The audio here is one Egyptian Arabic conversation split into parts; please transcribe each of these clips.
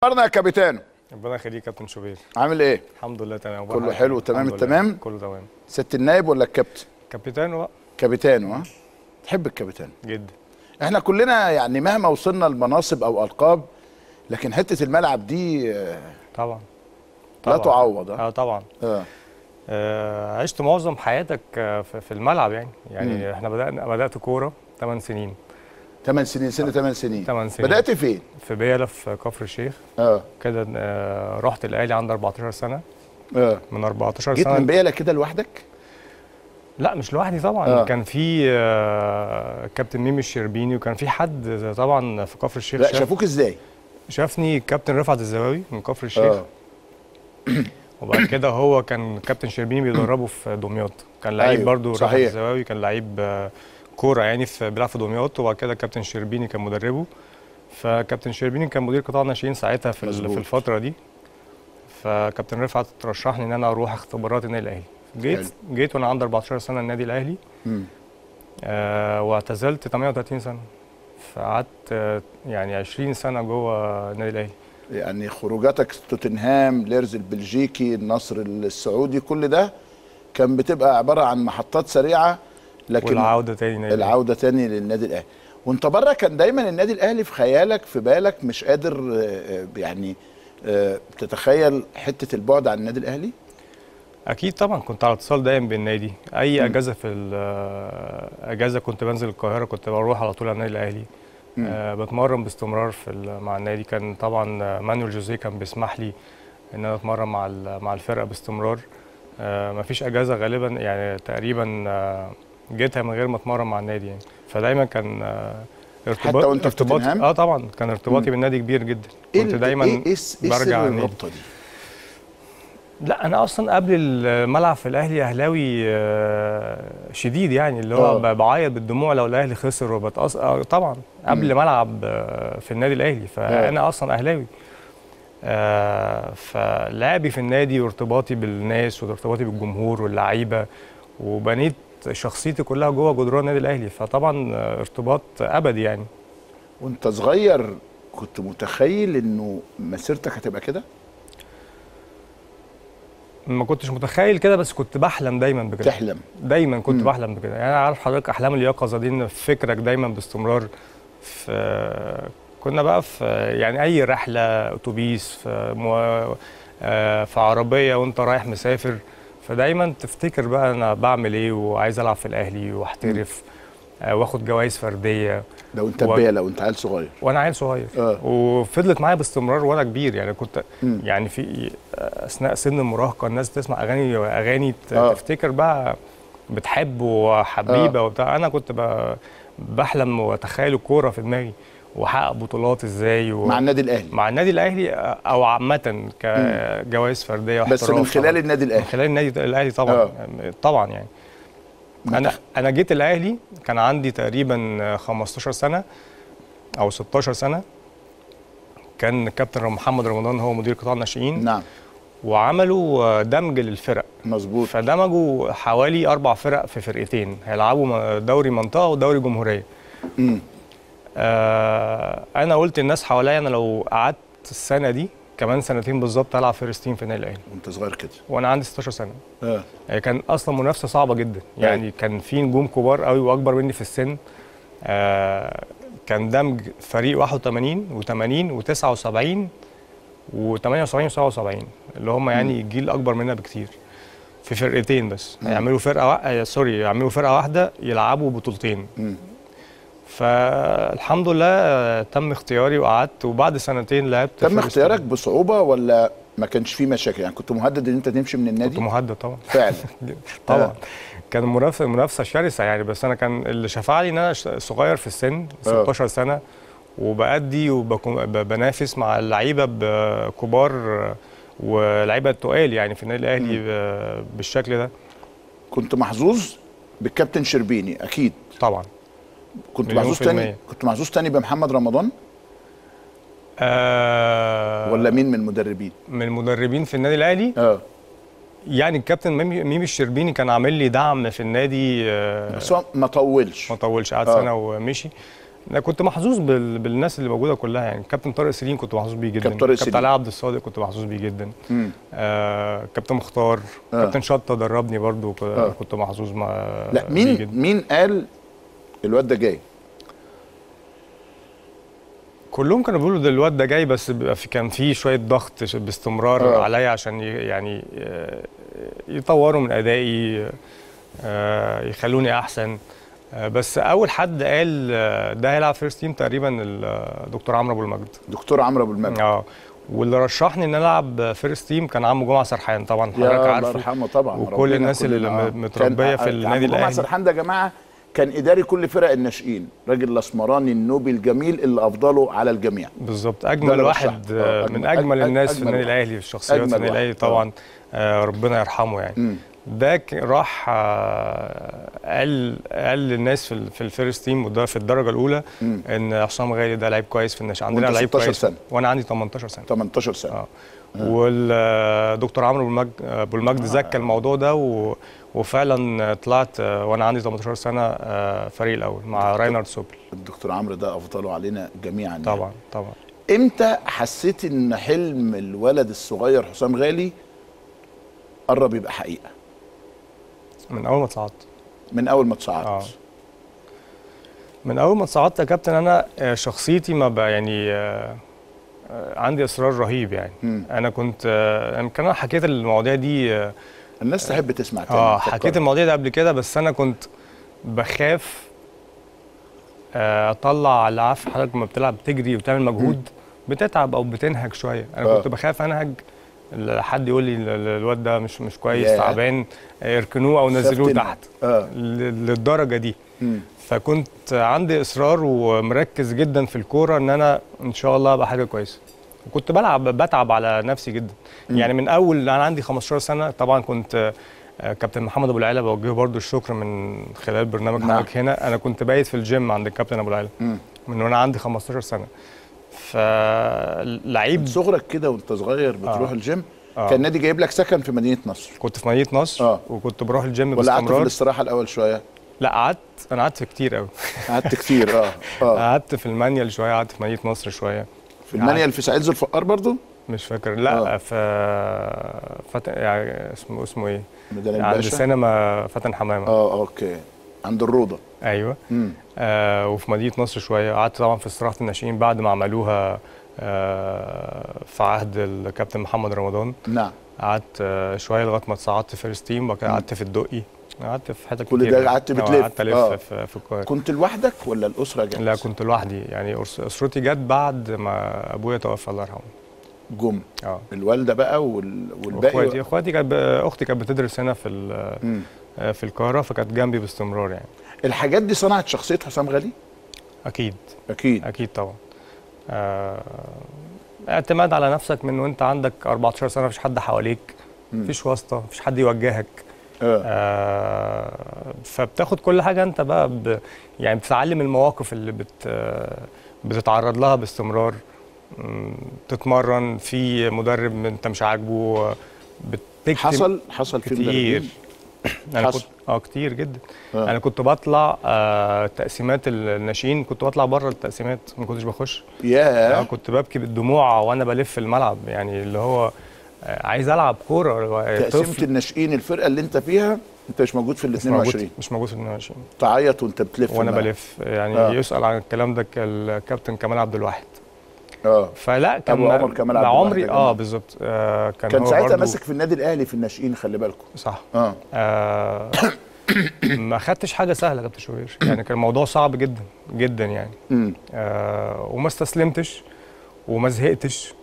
اخبارنا يا كابتن ربنا يخليك كابتن شوبير عامل ايه الحمد لله تمام كله والله حلو، تمام الحمد لله. التمام؟ كله تمام ست النايب ولا الكابتن كابتن بقى كابتن ها تحب الكابتن جدا احنا كلنا يعني مهما وصلنا لمناصب او القاب لكن حته الملعب دي آه، طبعا لا طبعاً. تعوض ها اه طبعا اه آه عشت معظم حياتك آه، في في الملعب يعني يعني مم. احنا بدأنا بدأت كورة 8 سنين 8 سنين سنه 8 سنين 8 سنين بدات فين في بيلا في كفر الشيخ اه كده آه رحت الاهلي عندي 14 سنة اه من 14 جيت من سنة بيلا كده لوحدك لا مش لوحدي طبعا آه. كان في آه كابتن ميمي الشربيني وكان في حد طبعا في كفر الشيخ لا شاف شافوك ازاي شافني كابتن رفعت الزواوي من كفر الشيخ اه وبعد كده هو كان كابتن شربيني بيدربه في دمياط كان لعيب أيوة، برضو رفعت صحيح. الزواوي كان لعيب آه، كوره يعني في بيلعب في دمياط وبعد كده كابتن شربيني كان مدربه فكابتن شربيني كان مدير قطاع ناشئين ساعتها في ال- مظبوط. في الفتره دي فكابتن رفعت رشحني ان انا اروح اختبارات النادي الاهلي جيت جيت وانا عندي 14 سنه النادي الاهلي مم. آه واعتزلت 38 سنه فقعدت آه، يعني 20 سنه جوه النادي الاهلي يعني خروجاتك توتنهام ليرز البلجيكي النصر السعودي كل ده كان بتبقى عباره عن محطات سريعه لكن والعوده تاني النادي الأهلي. العوده تاني للنادي الاهلي وانت بره كان دايما النادي الاهلي في خيالك في بالك مش قادر آه، آه، يعني آه، تتخيل حته البعد عن النادي الاهلي اكيد طبعا كنت على اتصال دايم بالنادي اي مم. اجازه في ال- اجازه كنت بنزل القاهره كنت بروح على طول على النادي الاهلي مم. أه بتمرن باستمرار في ال- مع النادي كان طبعا آه، مانويل جوزيه كان بيسمح لي ان انا اتمرن مع ال- مع الفرقه باستمرار أه مفيش اجازه غالبا يعني تقريبا آه، جيتها من غير ما اتمرن مع النادي يعني فدايما كان آه، ارتباط وأنت في ارتباطي توتنهام؟ اه طبعا كان ارتباطي مم. بالنادي كبير جدا ايه كنت ال- دايما ايه ايه س- إيه برجع سر النادي. الرابطه دي لا انا اصلا قبل الملعب في الاهلي اهلاوي آه، شديد يعني اللي هو آه. ب- بعيط بالدموع لو الاهلي خسر وبتأثر آه، طبعا قبل مم. ما العب آه، في النادي الاهلي فانا اصلا اهلاوي آه، فلعبي في النادي وارتباطي بالناس وارتباطي بالجمهور واللعيبه وبنيت شخصيتي كلها جوه جدران النادي الاهلي فطبعا آه، ارتباط ابدي يعني وانت صغير كنت متخيل انه مسيرتك هتبقى كده ما كنتش متخيل كده بس كنت بحلم دايما بكده تحلم دايما كنت مم. بحلم بكده يعني انا عارف حضرتك احلام اليقظه دي ان في فكرك دايما باستمرار في كنا بقى في يعني اي رحله اتوبيس في مو... آه، في عربيه وانت رايح مسافر فدايما تفتكر بقى انا بعمل ايه وعايز العب في الاهلي واحترف آه، واخد جوائز فرديه لو انت و- بيلا وانت عيل صغير وانا عيل صغير اه وفضلت معايا باستمرار وانا كبير يعني كنت مم. يعني في اثناء سن المراهقه الناس تسمع اغاني اغاني ت- آه. تفتكر بقى بتحب وحبيبه وبتاع انا كنت ب- بحلم واتخيل الكوره في دماغي واحقق بطولات ازاي و... مع النادي الاهلي مع النادي الاهلي او عامه كجوائز فرديه بس واحتراف من خلال طبعاً. النادي من الاهلي خلال النادي الاهلي طبعا آه. طبعا يعني انا متخ- انا جيت الاهلي كان عندي تقريبا 15 سنه او 16 سنه كان كابتن محمد رمضان هو مدير قطاع الناشئين نعم وعملوا دمج للفرق مظبوط فدمجوا حوالي اربع فرق في فرقتين هيلعبوا م- دوري منطقه ودوري جمهوريه مم. آه انا قلت للناس حواليا انا لو قعدت السنه دي كمان سنتين بالظبط هلعب فيرست تيم في النادي الاهلي وانت صغير كده وانا عندي 16 سنه اه يعني كان اصلا منافسه صعبه جدا يعني كان في نجوم كبار قوي واكبر مني في السن آه كان دمج فريق 81 و80 و79 و78 و77 اللي هم يعني جيل اكبر مننا بكتير في فرقتين بس مم. هيعملوا فرقه وا... آه سوري يعملوا فرقه واحده يلعبوا بطولتين مم. فالحمد لله آه، تم اختياري وقعدت وبعد سنتين لعبت تم فيرست اختيارك تيم. بصعوبه ولا ما كانش فيه مشاكل يعني كنت مهدد ان انت تمشي من كنت النادي مهدد طبعا فعلا طبعا آه. كان منافسه منافسه شرسه يعني بس انا كان اللي شفع لي ان انا ش- صغير في السن 16 سنه وبأدي وبنافس مع اللعيبه ب- كبار ولعيبه تقال يعني في النادي الاهلي ب- بالشكل ده كنت محظوظ بالكابتن شربيني اكيد طبعا كنت مليون محظوظ في تاني المية. كنت محظوظ تاني بمحمد رمضان آه ولا مين من المدربين من المدربين في النادي الاهلي اه يعني الكابتن ميمي ميمي الشربيني كان عامل لي دعم في النادي آه بس هو ما طولش ما طولش قعد آه. سنه ومشي انا كنت محظوظ بال... بالناس اللي موجوده كلها يعني كابتن طارق سليم كنت محظوظ بيه جدا كابتن طارق كابتن سليم. علاء عبد الصادق كنت محظوظ بيه جدا مم. آه كابتن مختار آه. كابتن شطه دربني برضو ك... آه. كنت محظوظ مع لا بيه مين جدا. مين قال الواد ده جاي كلهم كانوا بيقولوا ده الواد ده جاي بس بيبقى في كان في شويه ضغط ش- باستمرار آه. عليا عشان ي- يعني آه، يطوروا من ادائي آه، يخلوني احسن آه، بس اول حد قال آه، ده هيلعب فيرست تيم تقريبا الدكتور عمرو ابو المجد دكتور عمرو ابو المجد اه واللي رشحني ان أنا العب فيرست تيم كان عمو جمعه سرحان طبعا يا حضرتك الله عارفه يرحمه طبعا وكل ربنا الناس اللي كلنا- م- متربية كان- في النادي عبد الجمعة الأهلي. سرحان ده يا جماعه كان اداري كل فرق الناشئين راجل الاسمراني النوبي الجميل اللي افضله على الجميع بالظبط ده اجمل اللي واحد رشحته. آه، آه، أجمل- من اجمل أج- الناس في أجمل النادي واحد. الاهلي في الشخصيات أجمل في النادي واحد. الاهلي طبعا آه، ربنا يرحمه يعني مم. ده ك- راح آه، قال قال للناس في ال- في الفيرست تيم وده في الدرجه الاولى مم. ان عصام غالي ده لعيب كويس في الناشئين عندنا وأنت لعيب 16 كويس سنة. وانا عندي 18 سنه 18 سنه اه والدكتور عمرو أبو المجد ابو المجد زكى الموضوع ده و... وفعلا طلعت آه، وانا عندي 18 سنه آه، فريق الاول مع راينارد سوبل الدكتور عمرو ده افضله علينا جميعا يعني. طبعا طبعا امتى حسيت ان حلم الولد الصغير حسام غالي قرب يبقى حقيقه من اول ما صعدت من اول ما تصعدت آه. من اول ما صعدت يا كابتن انا آه، شخصيتي ما بقى يعني آه، آه، عندي اصرار رهيب يعني مم. انا كنت آه، يمكن انا حكيت المواضيع دي اه الناس تحب تسمع تاني آه، تفكر. حكيت المواضيع دي قبل كده بس انا كنت بخاف آه، اطلع اللي عارف حضرتك لما بتلعب تجري وبتعمل مجهود بتتعب او بتنهج شويه انا آه. كنت بخاف انهج ال- حد يقول لي ال- ال- الواد ده مش مش كويس ياه. تعبان آه، اركنوه او نزلوه خفت إن- تحت اه ل- للدرجه دي مم. فكنت عندي اصرار ومركز جدا في الكوره ان انا ان شاء الله ابقى حاجه كويسه وكنت بلعب بتعب على نفسي جدا مم. يعني من اول انا عندي 15 سنه طبعا كنت آه، كابتن محمد ابو العلا بوجهه برضو الشكر من خلال برنامج نعم. حضرتك هنا انا كنت بايت في الجيم عند الكابتن ابو العلا مم. من وانا عندي 15 سنه فلعيب من صغرك كده وانت صغير بتروح آه. الجيم آه. كان النادي جايب لك سكن في مدينه نصر كنت في مدينه نصر آه. وكنت بروح الجيم ولا قعدت في باستمرار الاستراحه الاول شويه لا قعدت انا قعدت كتير قوي قعدت كتير اه اه قعدت في المانيال شويه قعدت في مدينه نصر شويه في المانيال في سعيد ذو الفقار برضو مش فاكر لا آه. في فت... يعني اسمه اسمه ايه ميدان عند الباشا سينما فتن حمامه اه اوكي عند الروضه ايوه مم. آه وفي مدينه نصر شويه قعدت طبعا في استراحه الناشئين بعد ما عملوها آه في عهد الكابتن محمد رمضان نعم قعدت آه شويه لغايه ما اتصعدت فيرست تيم وبعد كده مم. قعدت في الدقي قعدت في حتت كل كتير ده يعني. قعدت آه، بتلف. قعدت الف آه. في, في القاهره كنت لوحدك ولا الاسره جت لا كنت لوحدي يعني أس- اسرتي جت بعد ما ابويا توفى الله يرحمه جم اه الوالده بقى وال... اخواتي والباقي اخواتي كانت ب- اختي كانت بتدرس هنا في ال- مم. آه، في القاهره فكانت جنبي باستمرار يعني الحاجات دي صنعت شخصيه حسام غالي اكيد اكيد اكيد طبعا آه، اعتماد على نفسك من وانت عندك 14 سنه مفيش حد حواليك مم. مفيش واسطه مفيش حد يوجهك اه آه، فبتاخد كل حاجه انت بقى ب يعني بتتعلم المواقف اللي بت آه، بتتعرض لها باستمرار مم، تتمرن في مدرب انت مش عاجبه آه، بتكتب حصل حصل في كتير مدربين انا حصل. كنت اه كتير جدا آه. انا كنت بطلع آه تقسيمات الناشئين كنت بطلع بره التقسيمات ما كنتش بخش آه ياه كنت ببكي بالدموع وانا بلف الملعب يعني اللي هو آه عايز العب كوره تقسيمه طفل الناشئين الفرقه اللي انت فيها انت مش موجود في ال مش موجود 22 مش موجود في ال 22 تعيط وانت بتلف وانا الملعب. بلف يعني آه. آه. يسال عن الكلام ده الكابتن كمال عبد الواحد اه فلا كان أبو عمر كمال عبد مع الواحد عمري يا جماعة. اه بالظبط آه كان, كان هو ساعتها برضو- ماسك في النادي الاهلي في الناشئين خلي بالكم صح اه آه ما خدتش حاجه سهله يا كابتن شوبير يعني كان الموضوع صعب جدا جدا يعني امم آه وما استسلمتش وما زهقتش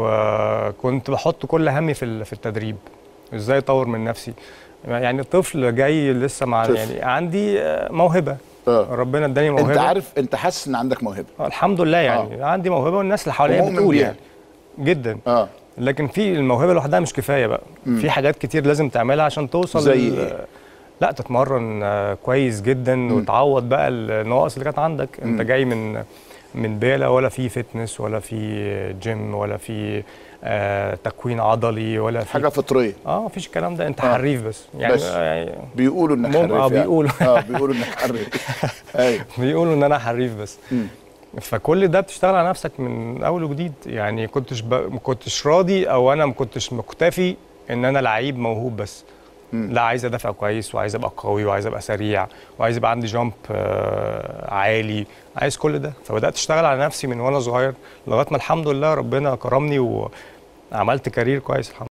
وكنت بحط كل همي في ال- في التدريب ازاي اطور من نفسي يعني طفل جاي لسه مع طفل. يعني عندي آه، موهبه اه ربنا اداني موهبه انت عارف انت حاسس ان عندك موهبه آه، الحمد لله يعني آه. عندي موهبه والناس اللي حواليا ومؤمن بتقول بيها. يعني جدا اه لكن في الموهبه لوحدها مش كفايه بقى مم. في حاجات كتير لازم تعملها عشان توصل زي لل- إيه؟ لا تتمرن آه، كويس جدا وتعوض بقى النواقص اللي كانت عندك انت مم. جاي من من بيئه ولا في فتنس ولا في جيم ولا في آه تكوين عضلي ولا في حاجه فطريه اه مفيش الكلام ده انت آه. حريف بس يعني بس. آه، يعني بيقولوا انك مم- حريف آه، يعني. بيقولوا. اه بيقولوا انك حريف ايوه بيقولوا ان انا حريف بس مم. فكل ده بتشتغل على نفسك من اول وجديد يعني كنتش ب... ما كنتش راضي او انا ما كنتش مكتفي ان انا لعيب موهوب بس مم. لا عايز ادافع كويس وعايز ابقى قوي وعايز ابقى سريع وعايز يبقى عندي جامب آه، عالي عايز كل ده فبدات اشتغل على نفسي من وانا صغير لغايه ما الحمد لله ربنا كرمني وعملت كارير كويس الحمد